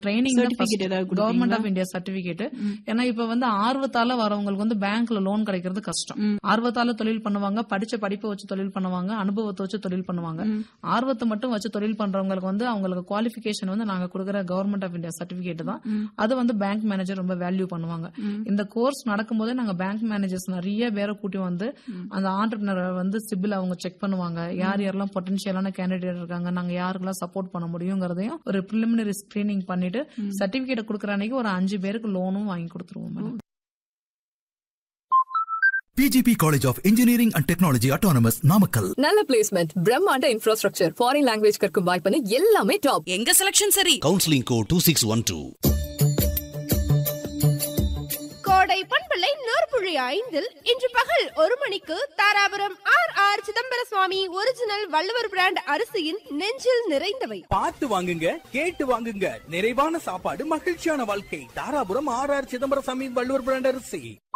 Training Certificate ஏதாவது கொடுப்பீங்களா? Government of India certificate ஏன்னா இப்ப வந்து ஆர்வத்தால வரவங்களுக்கு வந்து பேங்க்ல லோன் கிடைக்கிறது கஷ்டம் ஆர்வத்தால தொழில் பண்ணுவாங்க படிச்ச படிப்பை வச்சு தொழில் பண்ணுவாங்க அனுபவத்தை வச்சு தொழில் பண்ணுவாங்க ஆர்வத்தை மட்டும் வச்சு தொழில் பண்றவங்களுக்கு வந்து அவங்களுக்கு குவாலிபிகேஷன் வந்து நாங்க கொடுக்குற கவர்மெண்ட் ஆஃப் இந்தியா சர்டிபிகேட் தான் அது வந்து பேங்க் மேனேஜர் ரொம்ப வேல்யூ பண்ணுவாங்க இந்த கோர்ஸ் நடக்கும்போதே நாங்க பேங்க் மேனேஜர்ஸ் நிறைய பேரை கூட்டி வந்து அந்த ஆண்டர்பிரினர் வந்து சிபில் அவங்க செக் பண்ணுவாங்க யார் யாரெல்லாம் பொட்டன்ஷியலான கேண்டிடேட் இருக்காங்க நாங்க யாருக்கெல்லாம் சப்போர்ட் பண்ண முடியுங்கிறதையும் ஒரு ப்ரிலிமினரி ஸ்கிரீனிங் பண்ணிட்டு சர்டிபிகேட் கொடுக்குற அன்னைக்கு ஒரு அஞ்சு பேருக்கு லோனும் வாங்கி கொடுத்துருவோம் madam PGP College of Engineering and Technology Autonomous Namakkal. நல்ல பிளேஸ்மெண்ட் பிரம்மாண்ட இன்ஃப்ராஸ்ட்ரக்சர் ஃபாரின் லாங்குவேஜ் கற்கும் வாய்ப்புன்னு எல்லாமே டாப் எங்க செலக்ஷன் சரி counselling code two six one two கோடை பண்பலை நூற்புழி ஐந்தில் இன்று பகல் ஒரு மணிக்கு Dharapuram R R Chidambara Swamy original Valluvar brand அரிசியின் நெஞ்சில் நிறைந்தவை பார்த்து வாங்குங்க கேட்டு வாங்குங்க நிறைவான சாப்பாடு மகிழ்ச்சியான வாழ்க்கை தாராபுரம் ஆர் ஆர் சிதம்பரம் சாமி வள்ளுவர் பிராண்ட் அரிசி